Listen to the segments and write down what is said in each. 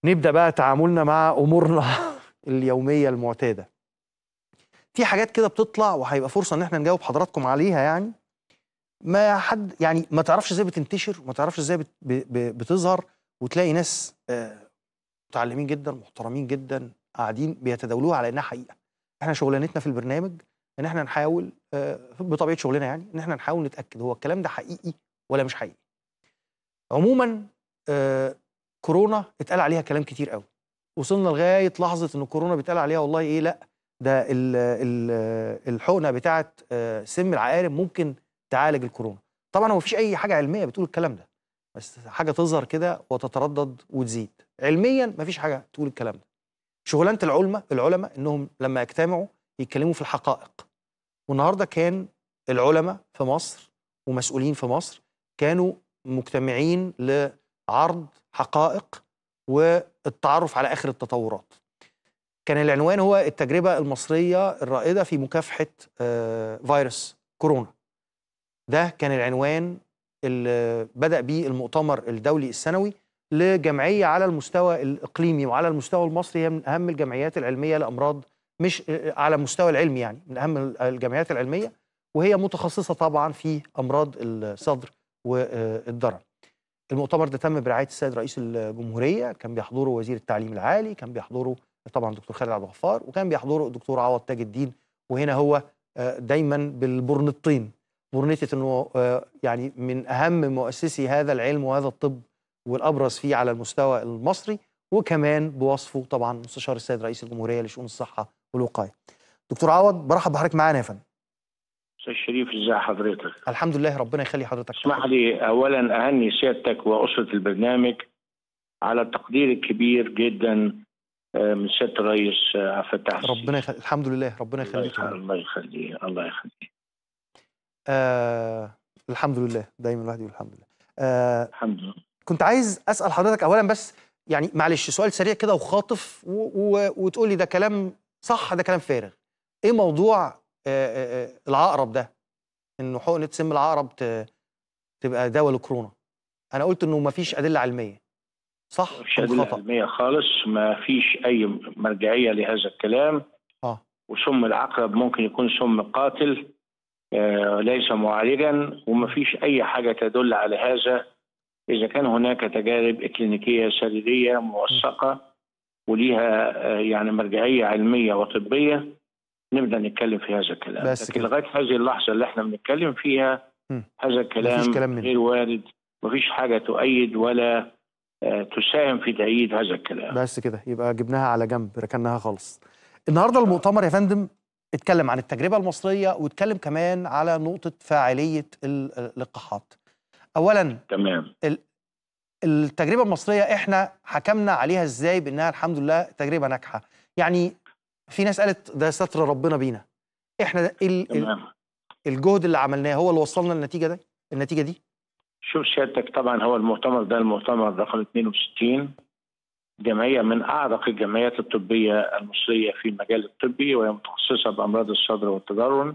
نبدا بقى تعاملنا مع امورنا اليوميه المعتاده في حاجات كده بتطلع وهيبقى فرصه ان احنا نجاوب حضراتكم عليها يعني ما حد يعني ما تعرفش ازاي بتنتشر وما تعرفش ازاي بت ب ب بتظهر وتلاقي ناس آه، متعلمين جدا محترمين جدا قاعدين بيتداولوها على انها حقيقه احنا شغلانتنا في البرنامج ان احنا نحاول آه، بطبيعه شغلنا يعني ان احنا نحاول نتاكد هو الكلام ده حقيقي ولا مش حقيقي عموما آه، كورونا اتقال عليها كلام كتير قوي وصلنا لغايه لحظه ان كورونا بيتقال عليها والله ايه لا ده ال ال الحقنه بتاعه آه، سم العقارب ممكن تعالج الكورونا طبعا هو مفيش اي حاجه علميه بتقول الكلام ده بس حاجه تظهر كده وتتردد وتزيد علميا مفيش حاجه تقول الكلام ده شغلانه العلماء العلماء انهم لما يجتمعوا يتكلموا في الحقائق والنهارده كان العلماء في مصر ومسؤولين في مصر كانوا مجتمعين لعرض حقائق والتعرف على اخر التطورات كان العنوان هو التجربه المصريه الرائده في مكافحه آه، فيروس كورونا ده كان العنوان اللي بدا به المؤتمر الدولي السنوي لجمعيه على المستوى الاقليمي وعلى المستوى المصري هي من اهم الجمعيات العلميه لامراض مش آه، على المستوى العلمي يعني من اهم الجمعيات العلميه وهي متخصصه طبعا في امراض الصدر والضرر. المؤتمر ده تم برعايه السيد رئيس الجمهوريه كان بيحضره وزير التعليم العالي كان بيحضره طبعا دكتور خالد عبد الغفار وكان بيحضره الدكتور عوض تاج الدين وهنا هو آه، دايما بالبرنطين برنتة انه آه، يعني من اهم مؤسسي هذا العلم وهذا الطب والابرز فيه على المستوى المصري وكمان بوصفه طبعا مستشار السيد رئيس الجمهوريه لشؤون الصحه والوقايه. دكتور عوض برحب بحضرتك معانا يا فندم. استاذ شريف ازي حضرتك الحمد لله ربنا يخلي حضرتك اسمح لي اولا اهني سيادتك واسره البرنامج على التقدير الكبير جدا آه، من سياده الرئيس آه، عبد الفتاح السيسي. ربنا يخلي الحمد لله ربنا الله يخليك يا يخليه فندم. الله يخليه الله يخليه آه الحمد لله دايما الواحد يقول الحمد لله. آه الحمد لله كنت عايز اسال حضرتك اولا بس يعني معلش سؤال سريع كده وخاطف و... و... وتقول لي ده كلام صح ده كلام فارغ ايه موضوع آه، آه، آه، العقرب ده انه حقنه سم العقرب ت... تبقى دواء لكورونا انا قلت انه مفيش ادله علميه صح مفيش أم ادله خطا علميه خالص ما فيش اي مرجعيه لهذا الكلام اه وسم العقرب ممكن يكون سم قاتل آه، ليس معالجا وما فيش اي حاجه تدل على هذا اذا كان هناك تجارب اكلينيكيه سريريه موثقه وليها آه، يعني مرجعيه علميه وطبيه نبدا نتكلم في هذا الكلام بس لكن كده. لغايه هذه اللحظه اللي احنا بنتكلم فيها مم. هذا الكلام مفيش كلام منه. غير وارد مفيش حاجه تؤيد ولا آه، تساهم في تأييد هذا الكلام بس كده يبقى جبناها على جنب ركناها خالص النهارده المؤتمر يا فندم اتكلم عن التجربه المصريه واتكلم كمان على نقطه فاعليه ال- اللقاحات اولا تمام التجربه المصريه احنا حكمنا عليها ازاي بانها الحمد لله تجربه ناجحه يعني في ناس قالت ده ستر ربنا بينا احنا ال- ال- تمام الجهد اللي عملناه هو اللي وصلنا للنتيجه دي النتيجه دي شوف سيادتك طبعا هو المؤتمر ده المؤتمر رقم 62 جمعية من أعرق الجمعيات الطبية المصرية في المجال الطبي وهي متخصصة بأمراض الصدر والتضرر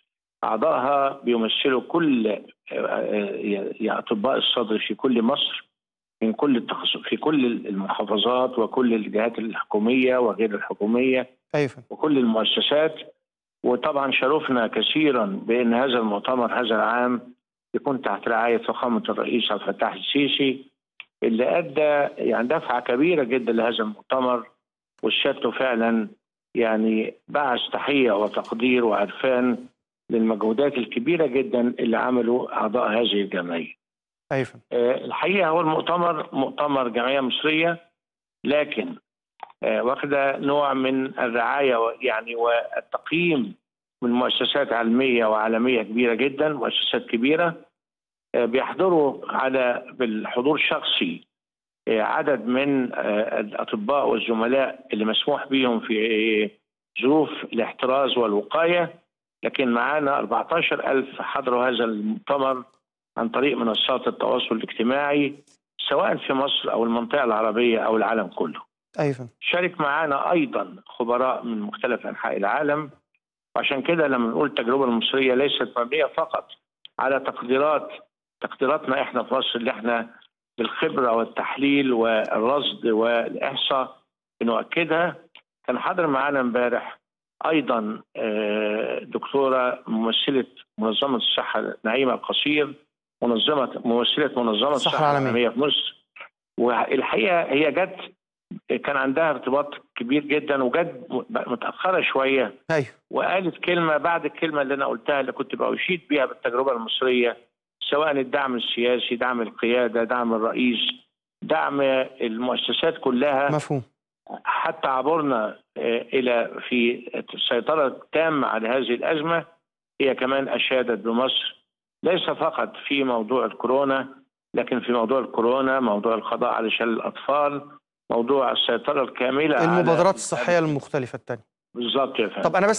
أعضائها بيمثلوا كل آه، آه، يعني أطباء الصدر في كل مصر من كل التخصص في كل المحافظات وكل الجهات الحكومية وغير الحكومية ايوه فندم. وكل المؤسسات وطبعا شرفنا كثيرا بان هذا المؤتمر هذا العام يكون تحت رعايه فخامه الرئيس عبد الفتاح السيسي اللي ادى يعني دفعه كبيره جدا لهذا المؤتمر وسيادته فعلا يعني بعث تحيه وتقدير وعرفان للمجهودات الكبيره جدا اللي عملوا اعضاء هذه الجمعيه. ايوه فندم. آه، الحقيقه هو المؤتمر مؤتمر جمعيه مصريه لكن آه، واخده نوع من الرعايه و- يعني والتقييم من مؤسسات علميه وعالميه كبيره جدا مؤسسات كبيره آه، بيحضروا على بالحضور شخصي آه، عدد من آه، الاطباء والزملاء اللي مسموح بهم في ظروف الاحتراز والوقايه لكن معانا 14000 حضروا هذا المؤتمر عن طريق منصات التواصل الاجتماعي سواء في مصر او المنطقه العربيه او العالم كله. ايوه فندم. شارك معانا ايضا خبراء من مختلف انحاء العالم وعشان كده لما نقول التجربه المصريه ليست مبنيه فقط على تقديرات تقديراتنا احنا في مصر اللي احنا بالخبره والتحليل والرصد والاحصاء بنؤكدها كان حاضر معانا امبارح ايضا آه، دكتوره ممثله منظمه الصحه نعيمه القصير منظمه ممثله منظمه الصحة الصحه العالمية. العالميه في مصر والحقيقه هي جت كان عندها ارتباط كبير جدا وجت متاخره شويه ايوه وقالت كلمه بعد الكلمه اللي انا قلتها اللي كنت بأشيد بيها بالتجربه المصريه سواء الدعم السياسي دعم القياده دعم الرئيس دعم المؤسسات كلها مفهوم حتى عبرنا آه، الى في السيطره التامه على هذه الازمه هي كمان اشادت بمصر ليس فقط في موضوع الكورونا لكن في موضوع الكورونا موضوع القضاء على شلل الاطفال موضوع السيطره الكامله على المبادرات الصحيه المختلفه الثانيه بالظبط يا فندم طب انا بس